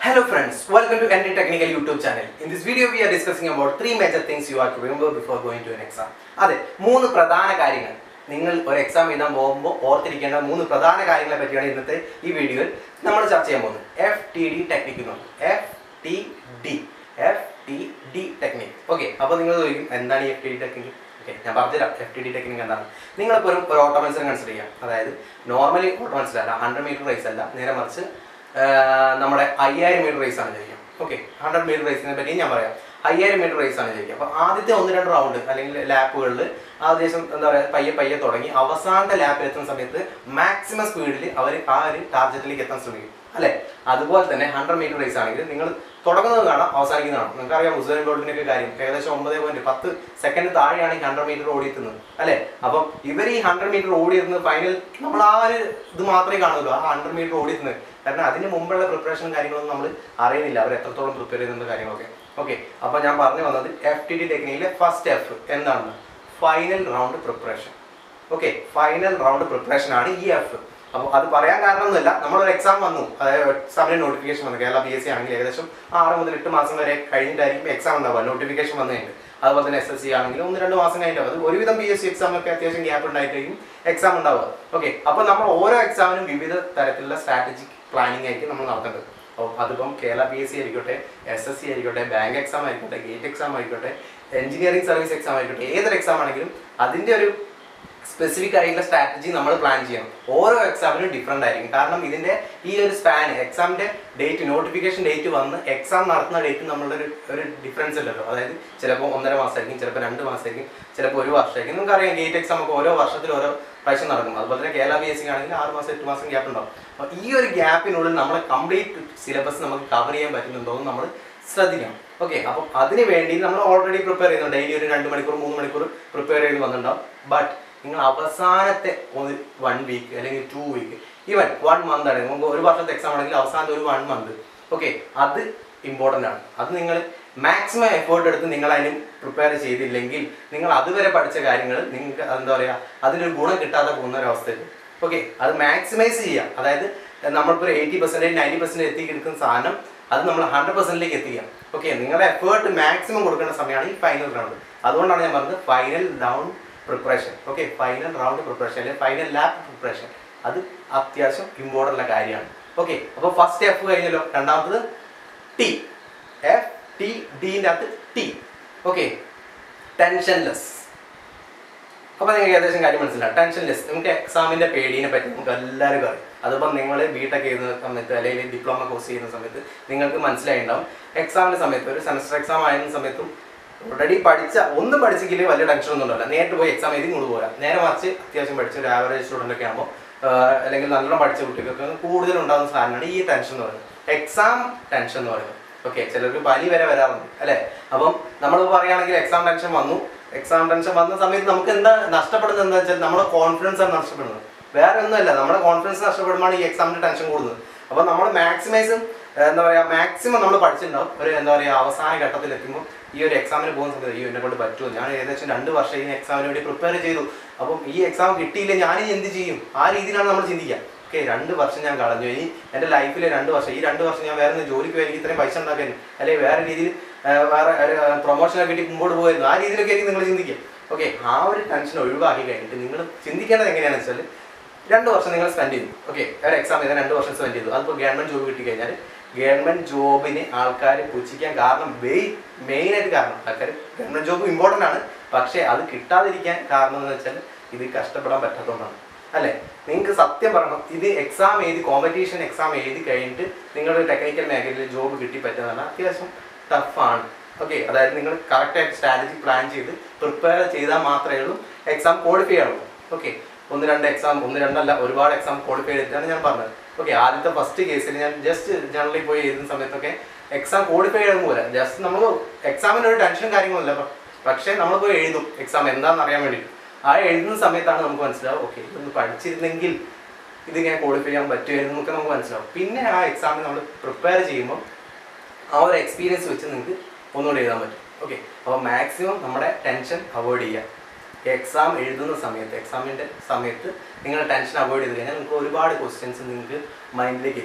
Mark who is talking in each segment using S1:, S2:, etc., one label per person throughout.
S1: Hello friends, welcome to ND Technical YouTube channel. In this video we are discussing about three major things you have to remember before going to an exam. അതെ മൂന്ന് പ്രധാന കാര്യങ്ങൾ നിങ്ങൾ ഒരു exam എഴുതാൻ പോകുമ്പോൾ ഓർത്തിരിക്കേണ്ട മൂന്ന് പ്രധാന കാര്യങ്ങളെ പറ്റിയാണ് ഇന്നത്തെ ഈ വീഡിയോയിൽ നമ്മൾ ചർച്ച ചെയ്യാൻ പോകുന്നത് എഫ് ടി ഡി ടെക്നിക് എന്ന് പറയും F T D F T D technique okay അപ്പോൾ നിങ്ങൾ ചോദിക്കും എന്താണ് ഈ F T D technique okay ഞാൻ പറഞ്ഞുതരാം എഫ് ടി ഡി ടെക്നിക് എന്താണ് നിങ്ങളിപ്പോൾ ഒരു ഒരു ഓട്ടോ മത്സരം കൺസിഡർ ചെയ്യാം അതായത് നോർമലി ഓട്ടോ മത്സരം അല്ല ഹൺഡ്രഡ് മീറ്റർ റേസ് അല്ല നേരെ മറിച്ച് ആഹ് നമ്മുടെ അയ്യായിരം മീറ്റർ റേസ് ആണ് ചോദിക്കാം ഓക്കെ ഹൺഡ്രഡ് മീറ്റർ റേസിനെ പറ്റി ഞാൻ പറയാം അയ്യായിരം മീറ്റർ റേസ് ആണ് ചോദിക്കുക അപ്പോൾ ആദ്യത്തെ ഒന്ന് രണ്ട് റൗണ്ട് അല്ലെങ്കിൽ ലാപ്പുകളിൽ ആദ്യം എന്താ പറയുക പയ്യെ പയ്യെ തുടങ്ങി അവസാനത്തെ ലാപ്പിൽ എത്തുന്ന സമയത്ത് മാക്സിമം സ്പീഡിൽ അവർ ആ ഒരു ടാർഗറ്റിലേക്ക് എത്താൻ ശ്രമിക്കും അല്ലേ അതുപോലെ തന്നെ ഹൺഡ്രഡ് മീറ്റർ റേസ് ആണെങ്കിൽ നിങ്ങൾ തുടങ്ങുന്നത് കാണാം അവസാനിക്കുന്നത് കാണാം നിങ്ങൾക്ക് അറിയാം ഉസൈൻ ബോൾട്ടിന്റെ ഒക്കെ കാര്യം ഏകദേശം ഒമ്പത് പോയിന്റ് പത്ത് സെക്കൻഡ് താഴെയാണ് ഈ ഹൺഡ്രഡ് മീറ്റർ ഓടിയെത്തുന്നത് അല്ലേ അപ്പം ഇവർ ഈ ഹൺഡ്രഡ് മീറ്റർ ഓടിയെത്തുന്നത് ഫൈനൽ നമ്മൾ ആ ഒരു ഇത് മാത്രമേ കാണുള്ളൂ ആ ഹൺഡ്രഡ് മീറ്റർ ഓടിയെത്തുന്നത് കാരണം അതിന് മുമ്പുള്ള പ്രിപ്പറേഷനും കാര്യങ്ങളൊന്നും നമ്മൾ അറിയുന്നില്ല അവർ എത്രത്തോളം പ്രിപ്പയർ ചെയ്യുന്ന കാര്യങ്ങളൊക്കെ ഓക്കെ അപ്പൊ ഞാൻ പറഞ്ഞു വന്നത് എഫ് ടി ഡി ടെക്നിക്കിലെ ഫസ്റ്റ് എഫ് എന്താണ് final round preparation okay final round preparation ആണ് ഈ എഫ് അപ്പോൾ അത് പറയാൻ കാരണമൊന്നുമില്ല നമ്മളൊരു എക്സാം വന്നു അതായത് എക്സാമിന് നോട്ടിഫിക്കേഷൻ വന്നു കേരള പി എസ് സി ആണെങ്കിൽ ഏകദേശം ആറ് മുതൽ എട്ട് മാസം വരെ കഴിഞ്ഞിട്ടായിരിക്കും എക്സാം ഉണ്ടാവുക നോട്ടിഫിക്കേഷൻ വന്നതിന് അതുപോലെ തന്നെ എസ് എസ് സി ആണെങ്കിലും ഒന്ന് രണ്ട് മാസം കഴിഞ്ഞിട്ടാവും അത് ഒരുവിധം പി എസ് സി എക്സാം ഒക്കെ അത്യാവശ്യം ഗ്യാപ്പ് ഉണ്ടായിട്ടായിരിക്കും എക്സാം ഉണ്ടാവുക ഓക്കെ അപ്പോൾ നമ്മൾ ഓരോ എക്സാമിനും വിവിധ തരത്തിലുള്ള സ്ട്രാറ്റജിക് പ്ലാനിങ് ആയിരിക്കും നമ്മൾ നടത്തേണ്ടത് അപ്പോൾ അതിപ്പം കേരള പി എസ് സി ആയിരിക്കട്ടെ എസ് എസ് സി ആയിരിക്കട്ടെ ബാങ്ക് എക്സാം ആയിരിക്കട്ടെ ഗേറ്റ് എക്സാം ആയിരിക്കട്ടെ എഞ്ചിനീയറിംഗ് സർവീസ് എക്സാം ആയിരിക്കട്ടെ ഏതൊരു എക്സാം ആണെങ്കിലും അതിൻ്റെ ഒരു സ്പെസിഫിക് ആയിട്ടുള്ള സ്ട്രാറ്റജി നമ്മൾ പ്ലാൻ ചെയ്യണം ഓരോ എക്സാമിനും ഡിഫറെൻ്റ് ആയിരിക്കും കാരണം ഇതിൻ്റെ ഈ ഒരു സ്പാൻ എക്സാമിൻ്റെ ഡേറ്റ് നോട്ടിഫിക്കേഷൻ ഡേറ്റ് വന്ന് എക്സാം നടത്തുന്ന ഡേറ്റ് നമ്മളുടെ ഒരു ഒരു ഡിഫറൻസ് ഉണ്ടല്ലോ അതായത് ചിലപ്പോൾ ഒന്നര മാസമായിരിക്കും ചിലപ്പോൾ രണ്ട് മാസമായിരിക്കും ചിലപ്പോൾ ഒരു വർഷമായിരിക്കും നമുക്കറിയാം ഗേറ്റ് എക്സാം ഒക്കെ ഓരോ വർഷത്തിൽ ഓരോ പ്രാവശ്യം നടക്കും അതുപോലെ തന്നെ കേരള പി എസ് സി ആണെങ്കിൽ ആറ് മാസം എട്ട് മാസം ഗ്യാപ്പ് ഉണ്ടാവും അപ്പോൾ ഈ ഒരു ഗ്യാപ്പിനുള്ളിൽ നമ്മുടെ കംപ്ലീറ്റ് സിലബസ് നമുക്ക് കവർ ചെയ്യാൻ പറ്റുന്നുണ്ടോ എന്ന് നമ്മൾ ശ്രദ്ധിക്കണം ഓക്കെ അപ്പം അതിന് വേണ്ടി നമ്മൾ ഓൾറെഡി പ്രിപ്പയർ ചെയ്യുന്നു ഡെയിലി ഒരു രണ്ട് മണിക്കൂർ മൂന്ന് മണിക്കൂർ പ്രിപ്പയർ ചെയ്ത് വന്നിട്ടുണ്ടാവും ബട്ട് നിങ്ങൾ അവസാനത്തെ ഒരു വൺ വീക്ക് അല്ലെങ്കിൽ two week even one month ആണ് നമുക്ക് ഒരു വർഷത്തെ എക്സാം ആണെങ്കിൽ അവസാനത്തെ ഒരു വൺ മന്ത് ഓക്കെ അത് ഇമ്പോർട്ടൻ്റ് ആണ് അത് നിങ്ങൾ മാക്സിമം എഫേർട്ട് എടുത്ത് നിങ്ങൾ അതിന് പ്രിപ്പയർ ചെയ്തില്ലെങ്കിൽ നിങ്ങൾ അതുവരെ പഠിച്ച കാര്യങ്ങൾ നിങ്ങൾക്ക് എന്താ പറയുക അതിനൊരു ഗുണം കിട്ടാതെ പോകുന്ന ഒരു അവസ്ഥയിൽ ഓക്കെ അത് മാക്സിമൈസ് ചെയ്യുക അതായത് നമ്മളിപ്പോൾ ഒരു എയ്റ്റി പെർസെൻറ്റേജ് നയൻറ്റി പെർസെൻറ്റേജ് എത്തി എടുക്കുന്ന സാധനം അത് നമ്മൾ ഹൺഡ്രഡ് പെർസെൻറ്റിലേക്ക് എത്തിക്കുക ഓക്കെ നിങ്ങളുടെ എഫേർട്ട് മാക്സിമം കൊടുക്കേണ്ട സമയമാണ് ഈ ഫൈനൽ റൗണ്ട് അതുകൊണ്ടാണ് ഞാൻ പറഞ്ഞത് final round preparation okay final round preparation അല്ലെങ്കിൽ ഫൈനൽ ലാബ് പ്രിപ്പറേഷൻ അത് അത്യാവശ്യം ഇമ്പോർട്ടൻ്റ് ഉള്ള കാര്യമാണ് ഓക്കെ അപ്പോൾ ഫസ്റ്റ് എഫ് കഴിഞ്ഞല്ലോ രണ്ടാമത്തത് ടി എഫ് ടി ഡിൻ്റെ അകത്ത് ടി ഓക്കെ ടെൻഷൻലെസ് അപ്പോൾ നിങ്ങൾക്ക് ഏകദേശം കാര്യം മനസ്സിലാവും ടെൻഷൻലെസ് നമുക്ക് എക്സാമിൻ്റെ പേടീനെ പറ്റി നമുക്ക് എല്ലാവർക്കും അറിയാം അതിപ്പം നിങ്ങൾ ബിടെക് ചെയ്യുന്ന സമയത്ത് അല്ലെങ്കിൽ ഡിപ്ലോമ കോഴ്സ് ചെയ്യുന്ന സമയത്ത് നിങ്ങൾക്ക് മനസ്സിലായിട്ടുണ്ടാവും എക്സാമിൻ്റെ സമയത്ത് ഒരു സെമസ്റ്റർ എക്സാം ആയിരുന്ന സമയത്തും ഓൾറെഡി പഠിച്ച ഒന്ന് പഠിച്ചെങ്കിൽ വലിയ ടെൻഷൻ ഒന്നും ഉണ്ടാവില്ല നേരിട്ട് പോയി എക്സാം എഴുതി ഇങ്ങോട്ട് പോരാ നേരെ മറിച്ച് അത്യാവശ്യം പഠിച്ച ഒരു ആവറേജ് സ്റ്റുഡൻ്റ് ഒക്കെ ആകുമ്പോൾ അല്ലെങ്കിൽ നല്ലോണം പഠിച്ച കുട്ടികൾക്ക് കൂടുതൽ ഉണ്ടാകുന്ന സാധനമാണ് ഈ ടെൻഷൻ എന്ന് പറയുന്നത് എക്സാം ടെൻഷൻ എന്ന് പറയുന്നത് ഓക്കെ ചിലർക്ക് പനി വരെ വരാറുണ്ട് അല്ലേ അപ്പം നമ്മൾ പറയുകയാണെങ്കിൽ എക്സാം ടെൻഷൻ വന്നു എക്സാം ടെൻഷൻ വന്ന സമയത്ത് നമുക്ക് എന്താ നഷ്ടപ്പെടുന്നത് എന്താ വെച്ചാൽ നമ്മുടെ കോൺഫിഡൻസ് ആണ് നഷ്ടപ്പെടുന്നത് വേറെ ഒന്നുമല്ല നമ്മുടെ കോൺഫിഡൻസ് നഷ്ടപ്പെടുമ്പോഴാണ് ഈ എക്സാമിന്റെ ടെൻഷൻ കൂടുന്നത് അപ്പോൾ നമ്മൾ മാക്സിമൈസും എന്താ പറയുക മാക്സിമം നമ്മൾ പഠിച്ചിട്ടുണ്ടാവും ഒരു എന്താ പറയുക അവസാന ഘട്ടത്തിൽ എത്തുമ്പോൾ ഈ ഒരു എക്സാമിന് പോകുന്ന സമയത്ത് അയ്യോ എന്നെ കൊണ്ട് പറ്റുമോ ഞാൻ ഏകദേശം രണ്ട് വർഷം ഈ എക്സാമിന് വേണ്ടി പ്രിപ്പയർ ചെയ്തു അപ്പം ഈ എക്സാം കിട്ടിയില്ല ഞാൻ ഇനി എന്ത് ചെയ്യും ആ രീതിയിലാണ് നമ്മൾ ചിന്തിക്കുക ഓക്കെ രണ്ട് വർഷം ഞാൻ കളഞ്ഞു ഇനി എൻ്റെ ലൈഫിലെ രണ്ട് വർഷം ഈ രണ്ട് വർഷം ഞാൻ വേറെ ഒന്ന് ജോലിക്ക് പോയി എനിക്ക് ഇത്രയും പൈസ ഉണ്ടാക്കാൻ അല്ലെങ്കിൽ വേറെ രീതിയിൽ വേറെ പ്രൊമോഷനൊക്കെ കിട്ടി മുമ്പോട്ട് പോയിരുന്നു ആ രീതിയിലൊക്കെ ആയിരിക്കും നിങ്ങൾ ചിന്തിക്കുക ഓക്കെ ആ ഒരു ടെൻഷൻ ഒഴിവാക്കി കഴിഞ്ഞിട്ട് നിങ്ങൾ ചിന്തിക്കേണ്ടത് എങ്ങനെയാണെന്ന് വെച്ചാൽ രണ്ട് വർഷം നിങ്ങൾ സ്പെൻഡ് ചെയ്തു ഓക്കെ ഒരു എക്സാം ചെയ്താൽ രണ്ട് വർഷം സ്പെൻഡ് ചെയ്തു അതിപ്പോൾ ഗവൺമെന്റ് ജോബ് കിട്ടി കഴിഞ്ഞാൽ ഗവൺമെന്റ് ജോബിന് ആൾക്കാർ പുച്ഛിക്കാൻ കാരണം മെയിൻ മെയിൻ ആയിട്ട് കാരണം ആൾക്കാർ ഗവൺമെന്റ് ജോബ് ഇമ്പോർട്ടൻ്റ് ആണ് പക്ഷേ അത് കിട്ടാതിരിക്കാൻ കാരണം എന്ന് വെച്ചാൽ ഇത് കഷ്ടപ്പെടാൻ പറ്റാത്തതുകൊണ്ടാണ് അല്ലേ നിങ്ങൾക്ക് സത്യം പറയണം ഇത് എക്സാം എഴുതി കോമ്പറ്റീഷൻ എക്സാം എഴുതി കഴിഞ്ഞിട്ട് നിങ്ങളുടെ ടെക്നിക്കൽ മേഖലയിൽ ജോബ് കിട്ടി പറ്റുന്നതാണ് അത്യാവശ്യം ടഫാണ് ഓക്കെ അതായത് നിങ്ങൾ കറക്റ്റായിട്ട് സ്ട്രാറ്റജി പ്ലാൻ ചെയ്ത് പ്രിപ്പയർ ചെയ്താൽ മാത്രമേ ഉള്ളൂ എക്സാം ക്വാളിഫൈ ആവുള്ളൂ ഓക്കെ ഒന്ന് രണ്ട് എക്സാം ഒന്ന് രണ്ടല്ല ഒരുപാട് എക്സാം ക്വാളിഫൈ ചെയ്തിട്ടാണ് ഞാൻ പറഞ്ഞത് ഓക്കെ ആദ്യത്തെ ഫസ്റ്റ് കേസിൽ ഞാൻ ജസ്റ്റ് ജനറലി പോയി എഴുതുന്ന സമയത്തൊക്കെ എക്സാം ക്വാളിഫൈ ചെയ്താൽ പോലെ ജസ്റ്റ് നമ്മൾ എക്സാമിന് ഒരു ടെൻഷനും കാര്യങ്ങളൊന്നുമില്ല പ- പക്ഷേ നമ്മൾ പോയി എഴുതും എക്സാം എന്താണെന്ന് അറിയാൻ വേണ്ടിയിട്ട് ആ എഴുതുന്ന സമയത്താണ് നമുക്ക് മനസ്സിലാവും ഓക്കെ ഇതൊന്ന് പഠിച്ചിരുന്നെങ്കിൽ ഇതിങ്ങനെ ക്വാളിഫൈ ചെയ്യാൻ പറ്റുമായിരുന്നു എന്നൊക്കെ നമുക്ക് മനസ്സിലാവും പിന്നെ ആ എക്സാമിന് നമ്മൾ പ്രിപ്പയർ ചെയ്യുമ്പോൾ ആ ഒരു എക്സ്പീരിയൻസ് വെച്ച് നിങ്ങൾക്ക് ഒന്നുകൂടി എഴുതാൻ പറ്റും ഓക്കെ അപ്പോൾ മാക്സിമം നമ്മുടെ ടെൻഷൻ അവോയ്ഡ് ചെയ്യുക എക്സാം എഴുതുന്ന സമയത്ത് എക്സാമിൻ്റെ സമയത്ത് നിങ്ങൾ ടെൻഷൻ അവോയ്ഡ് ചെയ്ത് കഴിഞ്ഞാൽ നിങ്ങൾക്ക് ഒരുപാട് ക്വസ്റ്റ്യൻസ് നിങ്ങൾക്ക് മൈൻഡിലേക്ക് എത്തിക്കും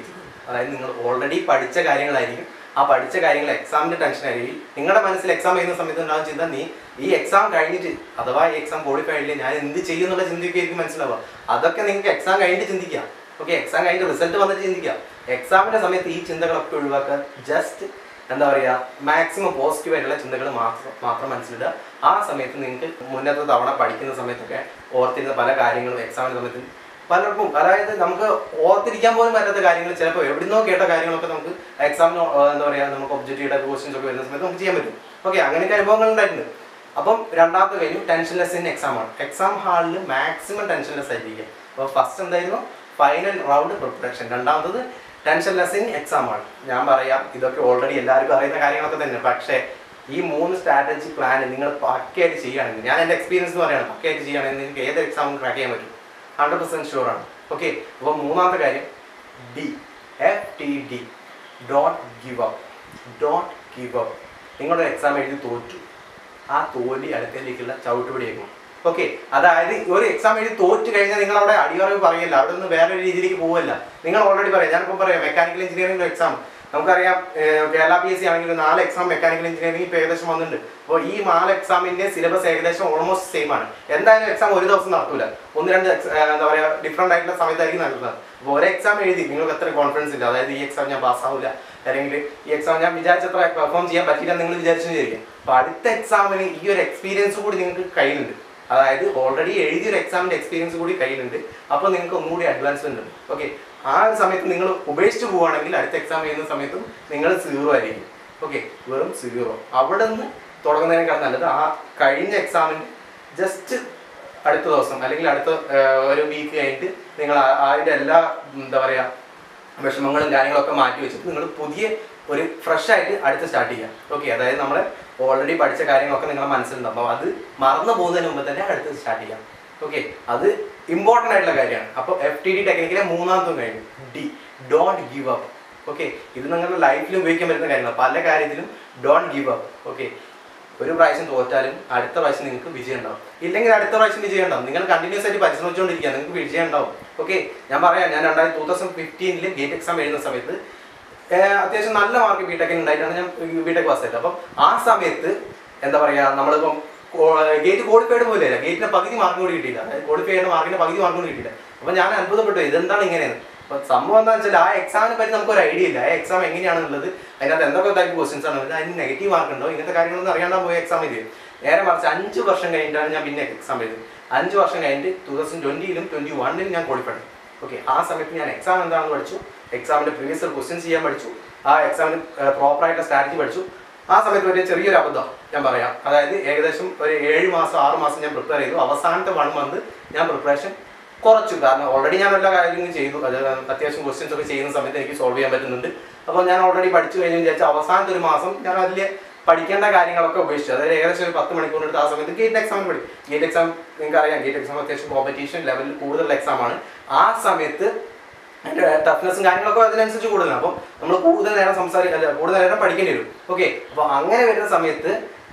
S1: അതായത് നിങ്ങൾ ഓൾറെഡി പഠിച്ച കാര്യങ്ങളായിരിക്കും ആ പഠിച്ച കാര്യങ്ങൾ എക്സാമിന്റെ ടെൻഷൻ ആയിരിക്കും നിങ്ങളുടെ മനസ്സിൽ എക്സാം ചെയ്യുന്ന സമയത്ത് ഉണ്ടാകുന്ന ചിന്ത നീ ഈ എക്സാം കഴിഞ്ഞിട്ട് അഥവാ ഈ എക്സാം ക്വാളിഫൈ ആയില്ലേ ഞാൻ എന്ത് ചെയ്യും എന്നുള്ള ചിന്തയൊക്കെ ആയിരിക്കും മനസ്സിലാവുക അതൊക്കെ നിങ്ങൾക്ക് എക്സാം കഴിഞ്ഞിട്ട് ചിന്തിക്കാം ഓക്കെ എക്സാം കഴിഞ്ഞിട്ട് റിസൾട്ട് വന്നിട്ട് ചിന്തിക്കാം എക്സാമിന്റെ സമയത്ത് ഈ ചിന്തകളൊക്കെ ഒഴിവാക്കാൻ ജസ്റ്റ് എന്താ പറയുക മാക്സിമം പോസിറ്റീവ് ആയിട്ടുള്ള ചിന്തകൾ മാത്രം മാത്രം മനസ്സിലിടുക ആ സമയത്ത് നിങ്ങൾക്ക് മുന്നത്തെ തവണ പഠിക്കുന്ന സമയത്തൊക്കെ ഓർത്തിരുന്ന പല കാര്യങ്ങളും എക്സാമിന്റെ സമയത്ത് പലർക്കും അതായത് നമുക്ക് ഓർത്തിരിക്കാൻ പോലും പറ്റാത്ത കാര്യങ്ങൾ ചിലപ്പോൾ എവിടുന്നോ കേട്ട കാര്യങ്ങളൊക്കെ നമുക്ക് എക്സാമിന് എന്താ പറയുക നമുക്ക് ഒബ്ജക്റ്റീവ് ക്വസ്റ്റ്യൻസ് ഒക്കെ വരുന്ന സമയത്ത് നമുക്ക് ചെയ്യാൻ പറ്റും ഓക്കെ അങ്ങനെയൊക്കെ അനുഭവങ്ങൾ ഉണ്ടായിട്ടുണ്ട് അപ്പം രണ്ടാമത്തെ കഴിഞ്ഞു ടെൻഷൻലെസ് ഇൻ എക്സാം ആണ് എക്സാം ഹാളിൽ മാക്സിമം ടെൻഷൻലെസ് ആയിരിക്കും അപ്പോൾ ഫസ്റ്റ് എന്തായിരുന്നു ഫൈനൽ റൗണ്ട് പ്രിപ്പറേഷൻ രണ്ടാമത്തത് ടെൻഷൻലെസ് ഇൻ എക്സാം ആണ് ഞാൻ പറയാം ഇതൊക്കെ ഓൾറെഡി എല്ലാവർക്കും അറിയുന്ന കാര്യങ്ങളൊക്കെ തന്നെ പക്ഷേ ഈ മൂന്ന് സ്ട്രാറ്റജി പ്ലാൻ നിങ്ങൾ പക്കയായിട്ട് ചെയ്യുകയാണെങ്കിൽ ഞാൻ എൻ്റെ എക്സ്പീരിയൻസ് എന്ന് പറയുകയാണ് പക്കയായിട്ട് ചെയ്യുകയാണെങ്കിൽ നിങ്ങൾക്ക് ഏത് എക്സാമും ക്രാക്ക് ചെയ്യാൻ പറ്റും ഹൺഡ്രഡ് പെർസെൻറ്റ് ഷുവർ ആണ് ഓക്കെ അപ്പോൾ മൂന്നാമത്തെ കാര്യം D F T D dot give up dot give up നിങ്ങളുടെ എക്സാം എഴുതി തോറ്റു ആ തോൽവി അടുത്തേക്കുള്ള ചവിട്ടുപടിയേക്കും ഓക്കെ അതായത് ഒരു എക്സാം എഴുതി തോറ്റ് കഴിഞ്ഞാൽ നിങ്ങൾ അവിടെ അടിയറവ് പറയില്ല അവിടെ നിന്ന് വേറെ രീതിയിലേക്ക് പോവില്ല നിങ്ങൾ ഓൾറെഡി പറയാം ഞാനിപ്പോൾ പറയാം മെക്കാനിക്കൽ എഞ്ചിനീയറിംഗ് എക്സാം നമുക്കറിയാം ഏഹ്, കേരള പി എസ് സി ആണെങ്കിൽ നാല് എക്സാം മെക്കാനിക്കൽ എഞ്ചിനീയറിംഗ് ഇപ്പോൾ ഏകദേശം വന്നിട്ടുണ്ട് അപ്പോൾ ഈ നാല് എക്സാമിന്റെ സിലബസ് ഏകദേശം ഓൾമോസ്റ്റ് സെയിം ആണ് എന്തായാലും എക്സാം ഒരു ദിവസം നടത്തൂല ഒന്ന് രണ്ട് ex- ഏഹ്, എന്താ പറയുക ഡിഫറെന്റ് ആയിട്ടുള്ള സമയത്തായിരിക്കും നടത്തുന്നത് അപ്പോൾ ഒരു എക്സാം എഴുതി നിങ്ങൾക്ക് എത്ര കോൺഫിഡൻസ് ഇല്ല അതായത് ഈ എക്സാം ഞാൻ പാസ്സാവില്ല അല്ലെങ്കിൽ ഈ എക്സാം ഞാൻ വിചാരിച്ചത്ര പെർഫോം ചെയ്യാൻ പറ്റില്ല നിങ്ങൾ വിചാരിച്ചു വിചാരിക്കും അപ്പോൾ അടുത്ത എക്സാമിന് ഈ ഒരു എക്സ്പീരിയൻസ് കൂടി നിങ്ങൾക്ക് കയ്യിലുണ്ട് അതായത് ഓൾറെഡി എഴുതിയ ഒരു എക്സാമിന്റെ എക്സ്പീരിയൻസ് കൂടി കയ്യിലുണ്ട് അപ്പോൾ നിങ്ങൾക്ക് ഒന്നുകൂടി അഡ്വാൻസ്മെന്റ് ഉണ്ട് ഓക്കെ ആ ഒരു സമയത്ത് നിങ്ങൾ ഉപേക്ഷിച്ച് പോവുകയാണെങ്കിൽ അടുത്ത എക്സാം ചെയ്യുന്ന സമയത്തും നിങ്ങൾ സീറോ ആയിരിക്കും ഓക്കെ വെറും സീറോ അവിടെ നിന്ന് തുടങ്ങുന്നതിനേക്കാൾ നല്ലത് ആ കഴിഞ്ഞ എക്സാമിന് ജസ്റ്റ് അടുത്ത ദിവസം അല്ലെങ്കിൽ അടുത്ത ആ, ഒരു വീക്ക് കഴിഞ്ഞിട്ട് നിങ്ങൾ ആ- അതിന്റെ എല്ലാ എന്താ പറയാ വിഷമങ്ങളും കാര്യങ്ങളൊക്കെ മാറ്റി വെച്ചിട്ട് നിങ്ങൾ പുതിയ ഒരു ഫ്രഷ് ആയിട്ട് അടുത്ത് സ്റ്റാർട്ട് ചെയ്യാം ഓക്കെ അതായത് നമ്മൾ ഓൾറെഡി പഠിച്ച കാര്യങ്ങളൊക്കെ നിങ്ങളുടെ മനസ്സിലുണ്ടാവും അപ്പോൾ അത് മറന്നു പോകുന്നതിന് മുമ്പ് തന്നെ അടുത്ത് സ്റ്റാർട്ട് ചെയ്യാം ഓക്കെ അത് ഇമ്പോർട്ടൻ്റ് ആയിട്ടുള്ള കാര്യമാണ് അപ്പോൾ എഫ് ടി ഡി ടെക്നിക്കിലെ മൂന്നാമത്തും കഴിഞ്ഞു D don't give up okay ഇത് നിങ്ങളുടെ ലൈഫിൽ ഉപയോഗിക്കാൻ പറ്റുന്ന കാര്യങ്ങളാണ് പല കാര്യത്തിലും ഡോണ്ട് ഗിവ് അപ്പ് ഓക്കെ ഒരു പ്രാവശ്യം തോറ്റാലും അടുത്ത പ്രാവശ്യം നിങ്ങൾക്ക് വിജയം ഉണ്ടാവും ഇല്ലെങ്കിൽ അടുത്ത പ്രാവശ്യം വിജയം ഉണ്ടാവും നിങ്ങൾ കണ്ടിന്യൂസ് ആയിട്ട് പരിശ്രമിച്ചുകൊണ്ടിരിക്കുക നിങ്ങൾക്ക് വിജയം ഉണ്ടാവും ഓക്കെ ഞാൻ പറയാം ഞാൻ രണ്ടായിരത്തി ടൂ തൗസൻഡ് ഫിഫ്റ്റീനിൽ ഗേറ്റ് എക്സാം എഴുതുന്ന സമയത്ത് ഏഹ്, അത്യാവശ്യം നല്ല മാർക്ക് ബിടെക്കിന് ഉണ്ടായിട്ടാണ് ഞാൻ ബിടെക് പാസ് ചെയ്തത് അപ്പം ആ സമയത്ത് എന്താ പറയുക നമ്മളിപ്പം ഗേറ്റ് ക്വാളിഫൈഡ് പോലെ അല്ല ഗേറ്റിന് പകുതി മാർക്ക് കൂടി കിട്ടിയില്ല അതായത് ക്വാളിഫൈ ചെയ്യുന്ന മാർക്കിന് പകുതി മാർക്ക് കൂടി കിട്ടിയില്ല അപ്പം ഞാൻ അത്ഭുതപ്പെട്ടു ഇതെന്താണ് ഇങ്ങനെയെന്ന് അപ്പൊ സംഭവം എന്താണെന്ന് വെച്ചാൽ ആ എക്സാമിനെ പറ്റി നമുക്ക് ഒരു ഐഡിയ ഇല്ല ആ എക്സാം എങ്ങനെയാണെന്നുള്ളത് അതിനകത്ത് എന്തൊക്കെ ടൈപ്പ് ക്വസ്റ്റ്യൻസ് ആണ് വരുന്നത് അതിന് നെഗറ്റീവ് മാർക്ക് ഉണ്ടോ ഇങ്ങനത്തെ കാര്യങ്ങളൊന്നും അറിയാണ്ടാ പോയി എക്സാം എഴുതി നേരെ മറിച്ച് അഞ്ച് വർഷം കഴിഞ്ഞിട്ടാണ് ഞാൻ പിന്നെ എക്സാം എഴുതി അഞ്ച് വർഷം കഴിഞ്ഞിട്ട് ടൂ തൗസൻഡ് ട്വന്റിയിലും ട്വന്റി വണ്ണിലും ഞാൻ ക്വാളിഫൈഡ് ഓക്കെ ആ സമയത്ത് ഞാൻ എക്സാം എന്താണെന്ന് പഠിച്ചു എക്സാമിന്റെ പ്രീവിയസ് ക്വസ്റ്റ്യൻസ് ചെയ്യാൻ പഠിച്ചു ആ എക്സാമിന് പ്രോപ്പർ ആയിട്ടുള്ള സ്ട്രാറ്റജി പഠിച്ചു ആ സമയത്ത് ഒരു ചെറിയൊരു അബദ്ധം ഞാൻ പറയാം അതായത് ഏകദേശം ഒരു ഏഴ് മാസം ആറ് മാസം ഞാൻ പ്രിപ്പയർ ചെയ്തു അവസാനത്തെ വൺ മന്ത് ഞാൻ പ്രിപ്പറേഷൻ കുറച്ചു കാരണം ഓൾറെഡി ഞാൻ എല്ലാ കാര്യങ്ങളും ചെയ്തു അത് അത്യാവശ്യം ക്വസ്റ്റ്യൻസ് ഒക്കെ ചെയ്യുന്ന സമയത്ത് എനിക്ക് സോൾവ് ചെയ്യാൻ പറ്റുന്നുണ്ട് അപ്പോൾ ഞാൻ ഓൾറെഡി പഠിച്ചു കഴിഞ്ഞു വിചാരിച്ച അവസാനത്തെ ഒരു മാസം ഞാൻ അതിൽ പഠിക്കേണ്ട കാര്യങ്ങളൊക്കെ ഉപേക്ഷിച്ചു അതായത് ഏകദേശം ഒരു പത്ത് മണിക്കൂർ എടുത്ത് ആ സമയത്ത് ഗേറ്റ് എക്സാമിന് പഠിക്കും ഗേറ്റ് എക്സാം നിങ്ങൾക്ക് അറിയാം ഗേറ്റ് എക്സാം അത്യാവശ്യം കോമ്പറ്റീഷൻ ലെവലിൽ കൂടുതലുള്ള എക്സാം ആണ് ആ സമയത്ത് അതിന്റെ ടഫ്നെസ്സും കാര്യങ്ങളൊക്കെ അതിനനുസരിച്ച് കൂടുതലാണ് അപ്പം നമ്മൾ കൂടുതൽ നേരം സംസാരിക്കാൻ അല്ല കൂടുതൽ നേരം പഠിക്കേണ്ടി വരും ഓക്കെ അപ്പോൾ അങ്ങനെ വരുന്ന സമയത്ത്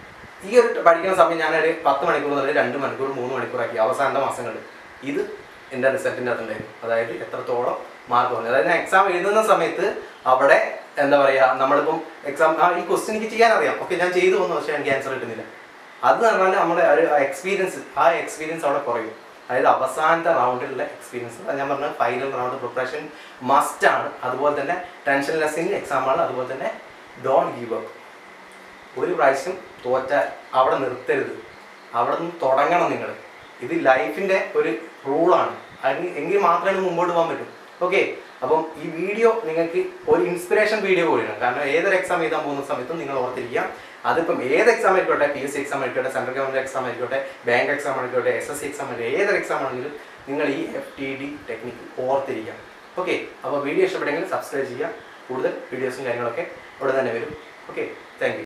S1: ഈ ഒരു പഠിക്കുന്ന സമയം ഞാനൊരു പത്ത് മണിക്കൂർ മുതൽ രണ്ട് മണിക്കൂർ മൂന്ന് മണിക്കൂറാക്കി അവസാനത്തെ മാസങ്ങളിൽ ഇത് എൻ്റെ റിസൾട്ടിൻ്റെ അകത്തുണ്ടായിരുന്നു അതായത് എത്രത്തോളം മാർക്ക് വന്നു അതായത് ഞാൻ എക്സാം എഴുതുന്ന സമയത്ത് അവിടെ എന്താ പറയുക നമ്മളിപ്പം എക്സാം ആ ഈ ക്വസ്റ്റ്യൻ എനിക്ക് ചെയ്യാൻ അറിയാം ഓക്കെ ഞാൻ ചെയ്തു വന്നു പക്ഷേ എനിക്ക് ആൻസർ കിട്ടുന്നില്ല അത് എന്ന് പറഞ്ഞാൽ നമ്മുടെ ഒരു എക്സ്പീരിയൻസ് ആ എക്സ്പീരിയൻസ് അവിടെ കുറയും അതായത് അവസാനത്തെ റൗണ്ടിലുള്ള എക്സ്പീരിയൻസ് അത് ഞാൻ പറഞ്ഞ ഫൈനൽ റൗണ്ട് പ്രിപ്പറേഷൻ മസ്റ്റ് ആണ് അതുപോലെ തന്നെ ടെൻഷൻ ലെസ്സിങ് എക്സാം ആണ് അതുപോലെ തന്നെ ഡോൺ ഗീവ് അപ്പ് ഒരു പ്രാവശ്യം തോറ്റാൽ അവിടെ നിർത്തരുത് അവിടെ നിന്ന് തുടങ്ങണം നിങ്ങൾ ഇത് ലൈഫിൻ്റെ ഒരു റൂളാണ് അതിന് എങ്കിൽ മാത്രമേ മുമ്പോട്ട് പോകാൻ പറ്റൂ ഓക്കെ അപ്പം ഈ വീഡിയോ നിങ്ങൾക്ക് ഒരു ഇൻസ്പിറേഷൻ വീഡിയോ കൂടിയാണ് കാരണം ഏതൊരു എക്സാം എഴുതാൻ പോകുന്ന സമയത്തും നിങ്ങൾ ഓർത്തിരിക്കുക അതിപ്പം ഏത് എക്സാം ആയിക്കോട്ടെ പി എസ് സി എക്സാം ആയിക്കോട്ടെ സെൻട്രൽ ഗവൺമെൻറ് എക്സാം ആയിക്കോട്ടെ ബാങ്ക് എക്സാം ആയിക്കോട്ടെ എസ് എസ് സി എക്സാം ആയിക്കോട്ടെ ഏതൊരു എക്സാം ആണെങ്കിലും നിങ്ങൾ ഈ എഫ് ടി ഡി ടെക്നിക്ക് ഓർത്തിരിക്കുക ഓക്കെ അപ്പോൾ വീഡിയോ ഇഷ്ടപ്പെട്ടെങ്കിൽ സബ്സ്ക്രൈബ് ചെയ്യുക കൂടുതൽ വീഡിയോസും കാര്യങ്ങളൊക്കെ ഉടൻ തന്നെ വരും ഓക്കെ താങ്ക് യു